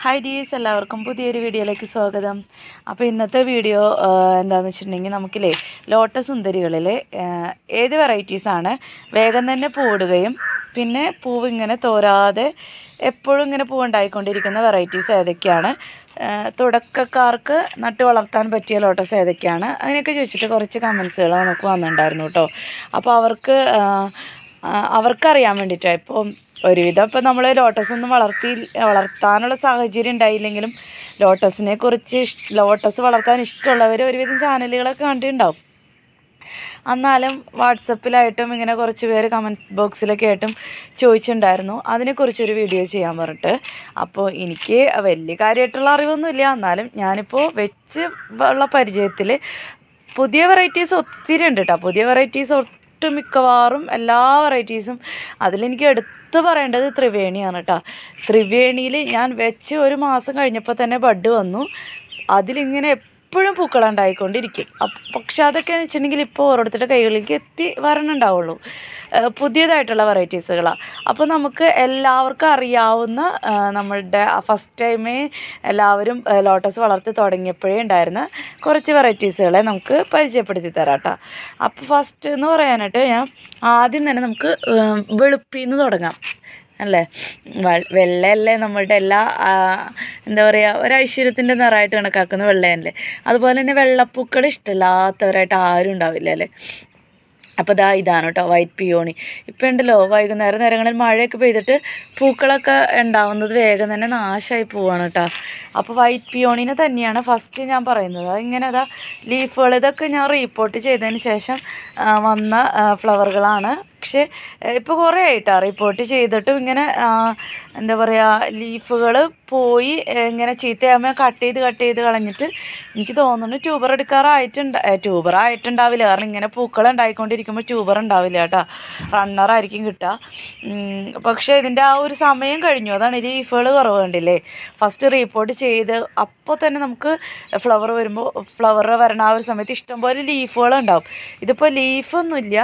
hi ഡീസ് എല്ലാവർക്കും പുതിയൊരു വീഡിയോയിലേക്ക് സ്വാഗതം അപ്പോൾ ഇന്നത്തെ വീഡിയോ എന്താണെന്ന് വെച്ചിട്ടുണ്ടെങ്കിൽ നമുക്കില്ലേ ലോട്ടസ് സുന്ദരികളിലെ ഏത് വെറൈറ്റീസാണ് വേഗം തന്നെ പൂവിടുകയും പിന്നെ പൂവ് ഇങ്ങനെ തോരാതെ എപ്പോഴും ഇങ്ങനെ പൂവുണ്ടായിക്കൊണ്ടിരിക്കുന്ന വെറൈറ്റീസ് ഏതൊക്കെയാണ് ആ, തുടക്കക്കാർക്ക് നട്ട് വളർത്താൻ പറ്റിയ ലോട്ടസ് ഏതൊക്കെയാണ് അങ്ങനെയൊക്കെ ചോദിച്ചിട്ട് കുറച്ച് കമൻസുകൾ നമുക്ക് വന്നിട്ടുണ്ടായിരുന്നു കേട്ടോ അപ്പോൾ അവർക്ക് ആ, ആ, അവർക്കറിയാൻ വേണ്ടിയിട്ടാണ് ഇപ്പോൾ ഒരുവിധം ഇപ്പോൾ നമ്മൾ ലോട്ടസ് ഒന്നും വളർത്തി വളർത്താനുള്ള സാഹചര്യം ഉണ്ടായില്ലെങ്കിലും ലോട്ടസിനെ കുറിച്ച് ഇഷ്- ലോട്ടസ് വളർത്താൻ ഇഷ്ടമുള്ളവർ ഒരുവിധം ചാനലുകളൊക്കെ കണ്ടിട്ടുണ്ടാവും എന്നാലും വാട്സപ്പിലായിട്ടും ഇങ്ങനെ കുറച്ച് പേര് കമൻറ്റ് ബോക്സിലൊക്കെ ആയിട്ടും ചോദിച്ചിട്ടുണ്ടായിരുന്നു അതിനെക്കുറിച്ചൊരു വീഡിയോ ചെയ്യാൻ പറഞ്ഞിട്ട് അപ്പോൾ എനിക്ക് വലിയ കാര്യമായിട്ടുള്ള അറിവൊന്നുമില്ല എന്നാലും ഞാനിപ്പോൾ വെച്ച് ഉള്ള പരിചയത്തിൽ പുതിയ വെറൈറ്റീസ് ഒത്തിരി ഉണ്ട് കേട്ടോ പുതിയ വെറൈറ്റീസ് ഒട്ടും മിക്കവാറും എല്ലാ വെറൈറ്റീസും അതിലെനിക്ക് എടുത്ത് പറയേണ്ടത് ത്രിവേണിയാണ് കേട്ടോ ത്രിവേണിയിൽ ഞാൻ വെച്ച് ഒരു മാസം കഴിഞ്ഞപ്പോൾ തന്നെ ബഡ് വന്നു അതിലിങ്ങനെ എപ്പോഴും പൂക്കളുണ്ടായിക്കൊണ്ടിരിക്കും അപ്പ് പക്ഷെ അതൊക്കെ എന്ന് വെച്ചിട്ടുണ്ടെങ്കിൽ ഇപ്പോൾ ഓരോരുത്തരുടെ കൈകളിലേക്ക് എത്തി വരണുണ്ടാവുള്ളൂ ഏഹ് പുതിയതായിട്ടുള്ള വെറൈറ്റീസുകളാണ് അപ്പോൾ നമുക്ക് എല്ലാവർക്കും അറിയാവുന്ന ഏഹ് നമ്മളുടെ ഫസ്റ്റ് ടൈമേ എല്ലാവരും ഏഹ് ലോട്ടസ് വളർത്തി തുടങ്ങിയപ്പോഴേ ഉണ്ടായിരുന്ന കുറച്ച് വെറൈറ്റീസുകളെ നമുക്ക് പരിചയപ്പെടുത്തി തരാം കേട്ടോ അപ്പോൾ ഫസ്റ്റ് എന്ന് പറയാനായിട്ട് ഞാൻ ആദ്യം തന്നെ നമുക്ക് ഏഹ് വെളുപ്പിന്ന് തുടങ്ങാം അല്ലേ വ- വെള്ളയല്ലേ നമ്മളുടെ എല്ലാ ആ, എന്താ പറയുക ഒരു ഐശ്വര്യത്തിൻ്റെ നിറമായിട്ട് കണക്കാക്കുന്ന വെള്ളയല്ലേ അതുപോലെ തന്നെ വെള്ളപ്പൂക്കൾ ഇഷ്ടമില്ലാത്തവരായിട്ട് ആരും ഉണ്ടാവില്ല അല്ലേ അപ്പോൾ ദാ ഇതാണ് കേട്ടോ വൈറ്റ് പിയോണി ഇപ്പം ഉണ്ടല്ലോ വൈകുന്നേരം നേരങ്ങളിൽ മഴയൊക്കെ പെയ്തിട്ട് പൂക്കളൊക്കെ ഉണ്ടാവുന്നത് വേഗം തന്നെ നാശമായി പോവാണ് കേട്ടോ അപ്പോൾ വൈറ്റ് പിയോണിനെ തന്നെയാണ് ഫസ്റ്റ് ഞാൻ പറയുന്നത് ഇങ്ങനെ അതാ ലീഫുകൾ ഇതൊക്കെ ഞാൻ റീപ്പോർട്ട് ചെയ്തതിന് ശേഷം ആ, വന്ന ഫ്ലവറുകളാണ് പക്ഷേ ഇപ്പോൾ കുറേ ആയിട്ടാ റിപ്പോർട്ട് ചെയ്തിട്ടും ഇങ്ങനെ ആ, എന്താ പറയുക ലീഫുകൾ പോയി ഏ, ഇങ്ങനെ ചീത്തയാകുമ്പോൾ കട്ട് ചെയ്ത് കട്ട് ചെയ്ത് കളഞ്ഞിട്ട് എനിക്ക് തോന്നുന്നു ട്യൂബർ എടുക്കാറായിട്ടുണ്ട് ട്യൂബർ ആയിട്ടുണ്ടാവില്ല കാരണം ഇങ്ങനെ പൂക്കൾ ഉണ്ടായിക്കൊണ്ടിരിക്കുമ്പോൾ ട്യൂബർ ഉണ്ടാവില്ല കേട്ടോ റണ്ണറായിരിക്കും കിട്ടുക ഉം, പക്ഷേ ഇതിൻ്റെ ആ ഒരു സമയം കഴിഞ്ഞു അതാണ് ലീഫുകൾ കുറവ് കണ്ടില്ലേ ഫസ്റ്റ് റീപ്പോർട്ട് ചെയ്ത് അപ്പോൾ തന്നെ നമുക്ക് ഫ്ലവർ വരുമ്പോൾ ഫ്ലവർ വരണ ആ ഒരു സമയത്ത് ഇഷ്ടംപോലെ ലീഫുകൾ ഉണ്ടാവും ഇതിപ്പോൾ ലീഫൊന്നുമില്ല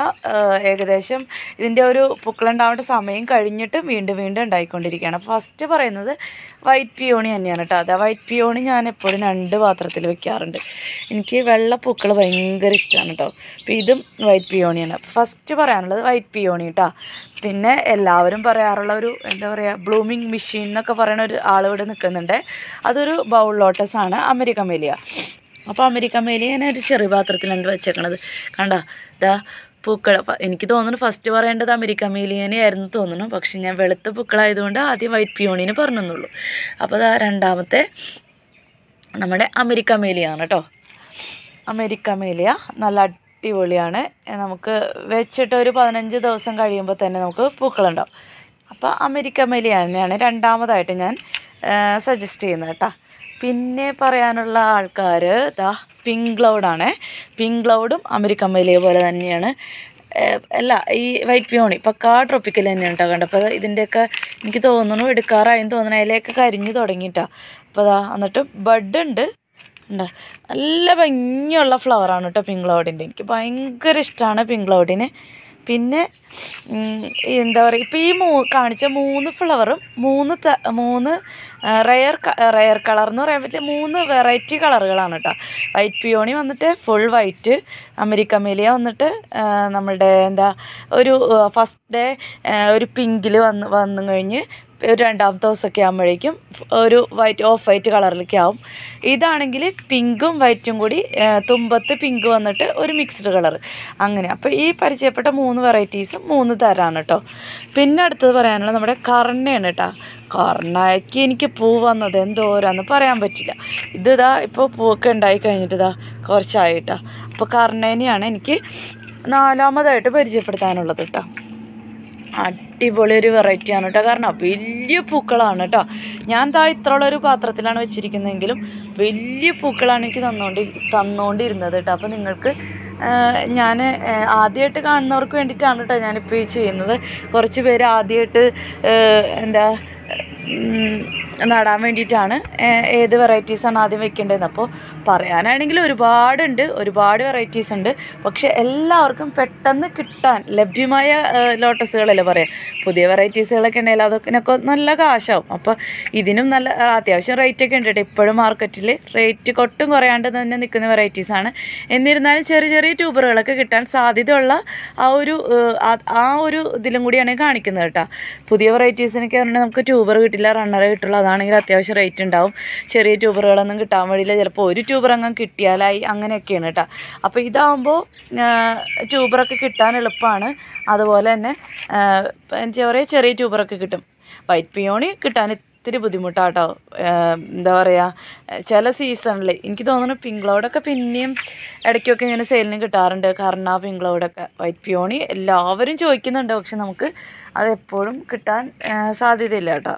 ഏകദേശം ഇതിൻ്റെ ഒരു പൂക്കളുണ്ടാവേണ്ട സമയം കഴിഞ്ഞിട്ട് വീണ്ടും വീണ്ടും ഉണ്ടായിക്കൊണ്ടിരിക്കുകയാണ് ഫസ്റ്റ് പറയുന്നത് വൈറ്റ് പിയോണി തന്നെയാണ് കേട്ടോ അതാ വൈറ്റ് പിയോണി ഞാൻ എപ്പോഴും രണ്ട് പാത്രത്തിൽ വെക്കാറുണ്ട് എനിക്ക് വെള്ള പൂക്കൾ ഭയങ്കര ഇഷ്ടമാണ് കേട്ടോ അപ്പോൾ ഇതും വൈറ്റ് പിയോണിയാണ് ഫസ്റ്റ് പറയാനുള്ളത് വൈറ്റ് പിയോണി കേട്ടോ പിന്നെ എല്ലാവരും പറയാറുള്ള ഒരു എന്താ പറയുക ബ്ലൂമിങ് മെഷീൻ എന്നൊക്കെ പറയുന്ന ഒരു ആൾ ഇവിടെ നിൽക്കുന്നുണ്ട് അതൊരു ബൗൾ ലോട്ടസ് ആണ് അമേരിക്കൻ മേലിയ അപ്പോൾ അമേരിക്കൻ മേലിയ ഞാൻ ഒരു ചെറിയ പാത്രത്തിലാണ് വെച്ചേക്കണത് കണ്ട ഇതാ പൂക്കൾ പ- എനിക്ക് തോന്നുന്നു ഫസ്റ്റ് പറയേണ്ടത് അമേരിക്കൻ മേലിയനെ ആയിരുന്നു തോന്നുന്നു പക്ഷെ ഞാൻ വെളുത്ത പൂക്കളായതുകൊണ്ട് ആദ്യം വൈറ്റ് പിയോണിന് പറഞ്ഞെന്നുള്ളൂ അപ്പോൾ അതാ രണ്ടാമത്തെ നമ്മുടെ അമേരിക്ക മേലിയാണ് കേട്ടോ അമേരിക്ക മേലിയ നല്ല അടിപൊളിയാണ് എ, നമുക്ക് വെച്ചിട്ട് ഒരു പതിനഞ്ച് ദിവസം കഴിയുമ്പോൾ തന്നെ നമുക്ക് പൂക്കളുണ്ടാവും അപ്പോൾ അമേരിക്ക മേലിയ തന്നെയാണ് രണ്ടാമതായിട്ട് ഞാൻ സജസ്റ്റ് ചെയ്യുന്നത് കേട്ടോ പിന്നെ പറയാനുള്ള ആൾക്കാർ ദാ പിങ്ക് ക്ലൗഡാണ് പിങ്ക് ക്ലൗഡും അമേരിക്കൻ മേലിയ പോലെ തന്നെയാണ് ഏഹ് അല്ല ഈ വൈറ്റ് പിയോണി പക്കാ ട്രോപ്പിക്കൽ തന്നെയാണ് കേട്ടോ കണ്ടപ്പോൾ ഇതിൻ്റെയൊക്കെ എനിക്ക് തോന്നുന്നു എടുക്കാറായെന്ന് തോന്നുന്നു അതിലേക്ക് കരിഞ്ഞു തുടങ്ങിയിട്ടാ അപ്പോൾ അതാ എന്നിട്ട് ബഡ് ഉണ്ട് ഉണ്ട് നല്ല ഭംഗിയുള്ള ഫ്ലവറാണ് കേട്ടോ പിങ്ക് ക്ലൗഡിൻ്റെ എനിക്ക് ഭയങ്കര ഇഷ്ടമാണ് പിങ്ക് ക്ലൗഡിന് പിന്നെ ഉം, ഈ എന്താ പറയുക ഇപ്പോൾ ഈ മൂ കാണിച്ച മൂന്ന് ഫ്ലവറും മൂന്ന് ത- മൂന്ന് റയർ റയർ കളർ എന്ന് പറയാൻ പറ്റില്ല മൂന്ന് വെറൈറ്റി കളറുകളാണ് കേട്ടോ വൈറ്റ് പിയോണി വന്നിട്ട് ഫുൾ വൈറ്റ് അമേരിക്ക മേലിയ വന്നിട്ട് ആ, നമ്മളുടെ എന്താ ഒരു ഫസ്റ്റ് ഡേ ഒരു പിങ്കിൽ വന്ന് വന്നു കഴിഞ്ഞ് ഒരു രണ്ടാമത്തെ ദിവസമൊക്കെ ആകുമ്പോഴേക്കും ഒരു വൈറ്റ് ഓഫ് വൈറ്റ് കളറിലേക്ക് ആവും ഇതാണെങ്കിൽ പിങ്കും വൈറ്റും കൂടി ആ, തുമ്പത്ത് പിങ്ക് വന്നിട്ട് ഒരു മിക്സ്ഡ് കളർ അങ്ങനെ അപ്പോൾ ഈ പരിചയപ്പെട്ട മൂന്ന് വെറൈറ്റീസും മൂന്ന് തരമാണ് കേട്ടോ പിന്നെ അടുത്തത് പറയാനുള്ളത് നമ്മുടെ കർണയാണ് കേട്ടോ കർണയ്ക്ക് എനിക്ക് പൂ വന്നത് എന്തോരാന്ന് പറയാൻ പറ്റില്ല ഇത് ഇതാ ഇപ്പോൾ പൂവൊക്കെ ഉണ്ടായി കഴിഞ്ഞിട്ട് ഇതാ കുറച്ചായി കേട്ടോ അപ്പോൾ കർണേനെയാണ് എനിക്ക് നാലാമതായിട്ട് പരിചയപ്പെടുത്താനുള്ളത് കേട്ടോ അടിപൊളി ഒരു വെറൈറ്റി ആണ് കേട്ടോ കാരണം വലിയ പൂക്കളാണ് കേട്ടോ ഞാൻ ദാ ഇത്രയുള്ള ഒരു പാത്രത്തിലാണ് വെച്ചിരിക്കുന്നതെങ്കിലും വലിയ പൂക്കളാണ് എനിക്ക് തന്നുകൊണ്ട് തന്നുകൊണ്ടിരുന്നത് കേട്ടോ അപ്പോൾ നിങ്ങൾക്ക് ഞാൻ ആദ്യമായിട്ട് കാണുന്നവർക്ക് വേണ്ടിയിട്ടാണ് കേട്ടോ ഞാനിപ്പോൾ ഈ ചെയ്യുന്നത് കുറച്ച് പേര് ആദ്യമായിട്ട് എന്താ ഉം, നടാൻ വേണ്ടിയിട്ടാണ് ഏ- ഏത് വെറൈറ്റീസാണ് ആദ്യം വെക്കേണ്ടതെന്ന് അപ്പോൾ പറയാനാണെങ്കിൽ ഒരുപാടുണ്ട് ഒരുപാട് വെറൈറ്റീസ് ഉണ്ട് പക്ഷെ എല്ലാവർക്കും പെട്ടെന്ന് കിട്ടാൻ ലഭ്യമായ ഏ, ലോട്ടസുകളല്ലേ പറയാം പുതിയ വെറൈറ്റീസുകളൊക്കെ ഉണ്ടെങ്കിൽ അതൊക്കെ നല്ല കാശാവും അപ്പോൾ ഇതിനും നല്ല ആ, അത്യാവശ്യം റേറ്റ് ഒക്കെ ഉണ്ട് കേട്ടോ ഇപ്പോഴും മാർക്കറ്റിൽ റേറ്റ് കൊട്ടും കുറയാണ്ട് തന്നെ നിൽക്കുന്ന വെറൈറ്റീസാണ് എന്നിരുന്നാലും ചെറിയ ചെറിയ ട്യൂബറുകളൊക്കെ കിട്ടാൻ സാധ്യതയുള്ള ആ ഒരു ഏഹ്, ആ- ആ ഒരു ഇതിലും കൂടിയാണ് കാണിക്കുന്നത് കേട്ടോ പുതിയ വെറൈറ്റീസിനൊക്കെ പറഞ്ഞാൽ നമുക്ക് ട്യൂബർ കിട്ടില്ല റണ്ണറേ കിട്ടുള്ളൂ അതാണെങ്കിൽ അത്യാവശ്യം റേറ്റ് ഉണ്ടാവും ചെറിയ ട്യൂബറുകളൊന്നും കിട്ടാൻ വഴിയില്ല ചിലപ്പോൾ ഒരു ട്യൂബർ അങ്ങ് കിട്ടിയാലായി അങ്ങനെയൊക്കെയാണ് കേട്ടോ അപ്പോൾ ഇതാകുമ്പോൾ ട്യൂബറൊക്കെ കിട്ടാൻ എളുപ്പമാണ് അതുപോലെ തന്നെ ഏഹ്, എന്താ പറയുക ചെറിയ ട്യൂബറൊക്കെ കിട്ടും വൈറ്റ് പിയോണി കിട്ടാൻ ഇത്തിരി ബുദ്ധിമുട്ടാട്ടോ എന്താ പറയുക ചില സീസണിൽ എനിക്ക് തോന്നുന്നു പിങ്ക് ക്ലൗഡൊക്കെ പിന്നെയും ഇടയ്ക്കൊക്കെ ഇങ്ങനെ സെയിലിന് കിട്ടാറുണ്ട് കർണ പിങ്ക് ക്ലൗഡൊക്കെ വൈറ്റ് പിയോണി എല്ലാവരും ചോദിക്കുന്നുണ്ട് പക്ഷെ നമുക്ക് അത് എപ്പോഴും കിട്ടാൻ ആ, സാധ്യതയില്ല കേട്ടോ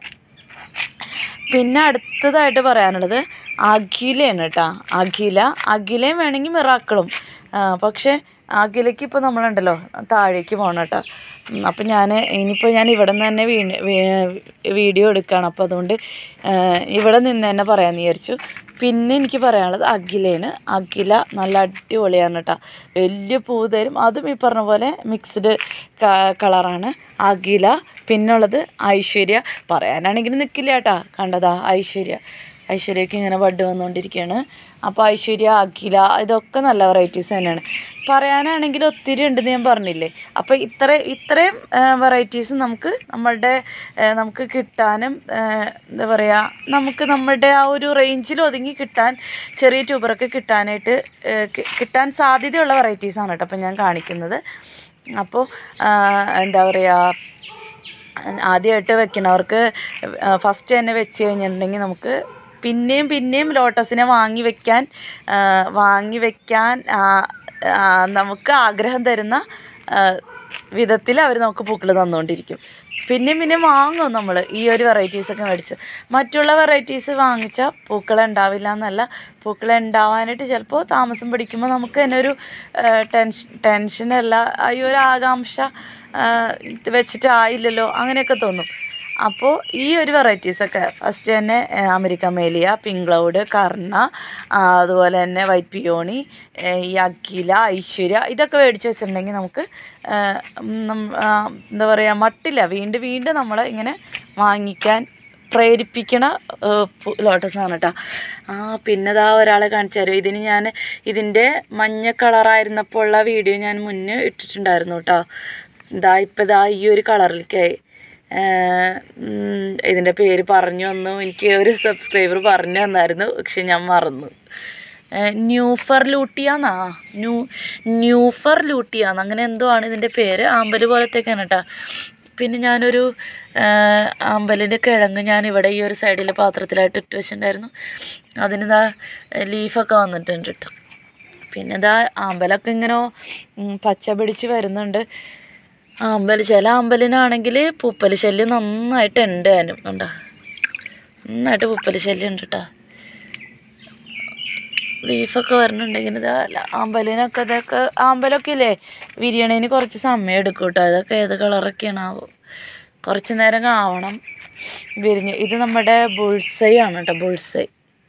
പിന്നെ അടുത്തതായിട്ട് പറയാനുള്ളത് അഖിലയാണ് കേട്ടോ അഖില അഖിലയും വേണമെങ്കിൽ മിറാക്കളും പക്ഷേ അഖിലയ്ക്ക് ഇപ്പോൾ നമ്മളുണ്ടല്ലോ താഴേക്ക് പോകണം കേട്ടോ ഉം, അപ്പം ഞാൻ ഇനിയിപ്പോൾ ഞാൻ ഇവിടെ നിന്ന് തന്നെ വീ വീ- വീഡിയോ എടുക്കുകയാണ് അപ്പോൾ അതുകൊണ്ട് ആ, ഇവിടെ നിന്ന് തന്നെ പറയാമെന്ന് വിചാരിച്ചു പിന്നെ എനിക്ക് പറയാനുള്ളത് അഖിലയാണ് അഖില നല്ല അടിപൊളിയാണ് കേട്ടോ വലിയ പൂ തരും അതും ഈ പറഞ്ഞ പോലെ മിക്സ്ഡ് കളറാണ് അഖില പിന്നുള്ളത് ഐശ്വര്യ പറയാനാണെങ്കിൽ നിൽക്കില്ല കേട്ടാ കണ്ടതാ ഐശ്വര്യ ഐശ്വര്യക്ക് ഇങ്ങനെ ബഡ് വന്നുകൊണ്ടിരിക്കുകയാണ് അപ്പോൾ ഐശ്വര്യ അഖില ഇതൊക്കെ നല്ല വെറൈറ്റീസ് തന്നെയാണ് പറയാനാണെങ്കിൽ ഒത്തിരി ഉണ്ടെന്ന് ഞാൻ പറഞ്ഞില്ലേ അപ്പോൾ ഇത്ര ഇത്രയും വെറൈറ്റീസ് നമുക്ക് നമ്മളുടെ ആ, നമുക്ക് കിട്ടാനും ആ, എന്താ പറയുക നമുക്ക് നമ്മുടെ ആ ഒരു റേഞ്ചിൽ ഒതുങ്ങി കിട്ടാൻ ചെറിയ ട്യൂബറൊക്കെ കിട്ടാനായിട്ട് ആ, കി- കിട്ടാൻ സാധ്യതയുള്ള വെറൈറ്റീസാണ് കേട്ടോ അപ്പോൾ ഞാൻ കാണിക്കുന്നത് അപ്പോൾ ആ, എന്താ പറയുക ആദ്യമായിട്ട് വെക്കണവർക്ക് ഫസ്റ്റ് തന്നെ വെച്ച് കഴിഞ്ഞിട്ടുണ്ടെങ്കിൽ നമുക്ക് പിന്നെയും പിന്നെയും ലോട്ടസിനെ വാങ്ങി വെക്കാൻ ആ, വാങ്ങി വെക്കാൻ ആ, ആ, നമുക്ക് ആഗ്രഹം തരുന്ന വിധത്തിൽ അവർ നമുക്ക് പൂക്കൾ തന്നുകൊണ്ടിരിക്കും പിന്നെയും പിന്നെയും വാങ്ങും നമ്മൾ ഈ ഒരു വെറൈറ്റീസൊക്കെ മേടിച്ച് മറ്റുള്ള വെറൈറ്റീസ് വാങ്ങിച്ചാൽ പൂക്കൾ ഉണ്ടാവില്ല എന്നല്ല പൂക്കൾ ഉണ്ടാവാനായിട്ട് ചിലപ്പോൾ താമസം പിടിക്കുമ്പോൾ നമുക്ക് തന്നെ ഒരു ടെൻഷൻ ടെൻഷനല്ല ഈ ഒരു ആകാംക്ഷ ആ, ഇത് വെച്ചിട്ടായില്ലല്ലോ അങ്ങനെയൊക്കെ തോന്നും അപ്പോൾ ഈ ഒരു വെറൈറ്റീസൊക്കെ ഫസ്റ്റ് തന്നെ ആ, അമേരിക്കൻ മേലിയ പിങ്ക് ക്ലൗഡ് കർണ ആ, അതുപോലെ തന്നെ വൈറ്റ് പിയോണി ഏ, ഈ അഖില ഐശ്വര്യ ഇതൊക്കെ മേടിച്ച് വെച്ചിട്ടുണ്ടെങ്കിൽ നമുക്ക് ആ, ഉം, നം- ആ, എന്താ പറയുക മട്ടില്ല വീണ്ടും വീണ്ടും നമ്മൾ ഇങ്ങനെ വാങ്ങിക്കാൻ പ്രേരിപ്പിക്കണ ലോട്ടസാണ് കേട്ടോ ആ പിന്നെ ദാ ഒരാളെ കാണിച്ചു തരും ഇതിന് ഞാൻ ഇതിൻ്റെ മഞ്ഞ കളറായിരുന്നപ്പോൾ ഉള്ള വീഡിയോ ഞാൻ മുന്നേ ഇട്ടിട്ടുണ്ടായിരുന്നു കേട്ടോ ഇതാ ഇപ്പം ഇതാ ഈ ഒരു കളറിലേക്കായി ഇതിൻ്റെ പേര് പറഞ്ഞു തന്നു എനിക്ക് ഒരു സബ്സ്ക്രൈബർ പറഞ്ഞു തന്നായിരുന്നു പക്ഷെ ഞാൻ മറന്നു ഏഹ് ന്യൂഫർ ലൂട്ടിയാന്നാ ന്യൂ ന്യൂഫർ ലൂട്ടിയാന്ന് അങ്ങനെ എന്തോ ആണ് ഇതിൻ്റെ പേര് ആമ്പല് പോലത്തേക്കാണ് കേട്ടോ പിന്നെ ഞാനൊരു ഏഹ് ആമ്പലിൻ്റെ കിഴങ്ങ് ഞാൻ ഇവിടെ ഈ ഒരു സൈഡിൽ പാത്രത്തിലായിട്ട് ഇട്ട് വെച്ചിട്ടുണ്ടായിരുന്നു അതിനിതാ ലീഫൊക്കെ വന്നിട്ടുണ്ട് കേട്ടോ പിന്നെ ഇതാ ആമ്പലൊക്കെ ഇങ്ങനെ ഉം, പച്ച പിടിച്ച് വരുന്നുണ്ട് ആമ്പൽ ചില ആമ്പലിനാണെങ്കിൽ പൂപ്പൽ ശല്യം നന്നായിട്ട് ഉണ്ട് അതിനും കണ്ടോ നന്നായിട്ട് പൂപ്പൽ ശല്യം ഉണ്ട് കേട്ടോ ലീഫൊക്കെ വരണുണ്ടെങ്കിൽ ഇതാ ല- ആമ്പലിനൊക്കെ ഇതൊക്കെ ആമ്പലൊക്കെ ഇല്ലേ വിരിയണേന് കുറച്ച് സമയം എടുക്കും കേട്ടോ അതൊക്കെ ഏത് കളറൊക്കെയാണ് ആവോ കുറച്ച് നേരം ആവണം വിരിഞ്ഞ് ഇത് നമ്മുടെ ബുൾസൈ ആണ് കേട്ടോ ബുൾസൈ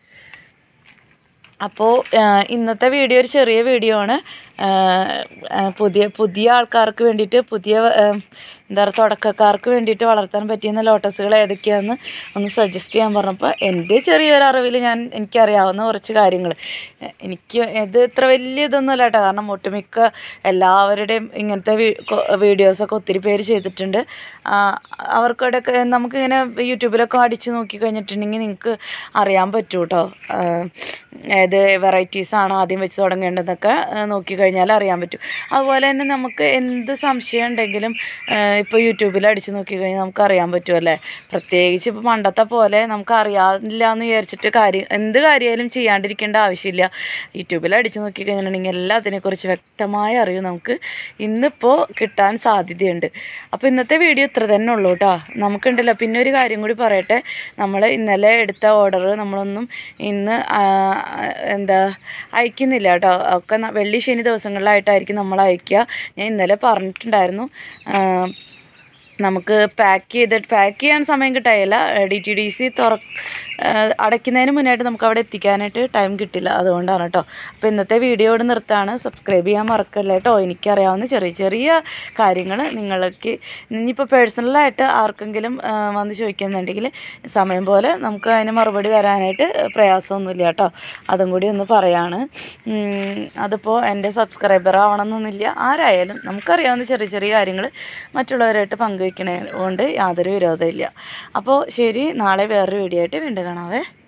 അപ്പോൾ ഇന്നത്തെ വീഡിയോ ഒരു ചെറിയ വീഡിയോ ആണ് ആ, ആ, പുതിയ പുതിയ ആൾക്കാർക്ക് വേണ്ടിയിട്ട് പുതിയ ആ, എന്താ പറയുക തുടക്കക്കാർക്ക് വേണ്ടിയിട്ട് വളർത്താൻ പറ്റിയ ലോട്ടസുകൾ ഏതൊക്കെയാണെന്ന് ഒന്ന് സജസ്റ്റ് ചെയ്യാൻ പറഞ്ഞപ്പോൾ എൻ്റെ ചെറിയൊരു അറിവിൽ ഞാൻ എനിക്കറിയാവുന്ന കുറച്ച് കാര്യങ്ങൾ എനിക്ക് ഇത് ഇത്ര വലിയ ഇതൊന്നുമല്ല കേട്ടോ കാരണം ഒട്ടുമിക്ക എല്ലാവരുടെയും ഇങ്ങനത്തെ വീഡിയോസൊക്കെ ഒത്തിരി പേര് ചെയ്തിട്ടുണ്ട് ആ, അവർക്കിടയ്ക്ക് നമുക്കിങ്ങനെ യൂട്യൂബിലൊക്കെ അടിച്ച് നോക്കി കഴിഞ്ഞിട്ടുണ്ടെങ്കിൽ നിങ്ങൾക്ക് അറിയാൻ പറ്റും കേട്ടോ ഏത് വെറൈറ്റീസാണ് ആദ്യം വെച്ച് തുടങ്ങേണ്ടതെന്നൊക്കെ നോക്കിക്കഴിഞ്ഞാൽ അറിയാൻ പറ്റും അതുപോലെ തന്നെ നമുക്ക് എന്ത് സംശയം ഉണ്ടെങ്കിലും ഇപ്പോൾ യൂട്യൂബിൽ അടിച്ച് നോക്കിക്കഴിഞ്ഞാൽ നമുക്ക് അറിയാൻ പറ്റുമല്ലേ പ്രത്യേകിച്ച് ഇപ്പോൾ പണ്ടത്തെ പോലെ നമുക്ക് അറിയാനില്ല എന്ന് വിചാരിച്ചിട്ട് കാര്യം എന്ത് കാര്യമായാലും ചെയ്യാണ്ടിരിക്കേണ്ട ആവശ്യമില്ല യൂട്യൂബിൽ അടിച്ച് നോക്കിക്കഴിഞ്ഞിട്ടുണ്ടെങ്കിൽ എല്ലാത്തിനെക്കുറിച്ച് വ്യക്തമായ അറിവ് നമുക്ക് ഇന്നിപ്പോൾ കിട്ടാൻ സാധ്യതയുണ്ട് അപ്പോൾ ഇന്നത്തെ വീഡിയോ ഇത്ര തന്നെ ഉള്ളൂ കേട്ടോ നമുക്കുണ്ടല്ലോ പിന്നെ ഒരു കാര്യം കൂടി പറയട്ടെ നമ്മൾ ഇന്നലെ എടുത്ത ഓർഡർ നമ്മളൊന്നും ഇന്ന് ആ, എന്താ അയക്കുന്നില്ല കേട്ടോ ഒക്കെ ന- വെള്ളി ശനി ദിവസങ്ങളിലായിട്ടായിരിക്കും നമ്മൾ അയക്കുക ഞാൻ ഇന്നലെ പറഞ്ഞിട്ടുണ്ടായിരുന്നു ആ, നമുക്ക് പാക്ക് ചെയ്തിട്ട് പാക്ക് ചെയ്യാൻ സമയം കിട്ടായില്ല ഡി ടി ഡി സി തുറ അടയ്ക്കുന്നതിന് മുന്നായിട്ട് നമുക്ക് അവിടെ എത്തിക്കാനായിട്ട് ടൈം കിട്ടില്ല അതുകൊണ്ടാണ് കേട്ടോ അപ്പോൾ ഇന്നത്തെ വീഡിയോ ഇവിടെ നിർത്താണ് സബ്സ്ക്രൈബ് ചെയ്യാൻ മറക്കല്ല കേട്ടോ എനിക്കറിയാവുന്ന ചെറിയ ചെറിയ കാര്യങ്ങൾ നിങ്ങൾക്ക് ഇനിയിപ്പോൾ പേഴ്സണലായിട്ട് ആർക്കെങ്കിലും ആ, വന്ന് ചോദിക്കുന്നുണ്ടെങ്കിൽ സമയം പോലെ നമുക്ക് അതിന് മറുപടി തരാനായിട്ട് പ്രയാസമൊന്നുമില്ല കേട്ടോ അതും കൂടി ഒന്ന് പറയാണ് ഉം, അതിപ്പോൾ എൻ്റെ സബ്സ്ക്രൈബർ ആവണമെന്നൊന്നുമില്ല ആരായാലും നമുക്കറിയാവുന്ന ചെറിയ ചെറിയ കാര്യങ്ങൾ മറ്റുള്ളവരായിട്ട് പങ്കുവെക്കണേ കൊണ്ട് യാതൊരു വിരോധമില്ല അപ്പോൾ ശരി നാളെ വേറൊരു വീഡിയോ ആയിട്ട് വീണ്ടും കാണാവേ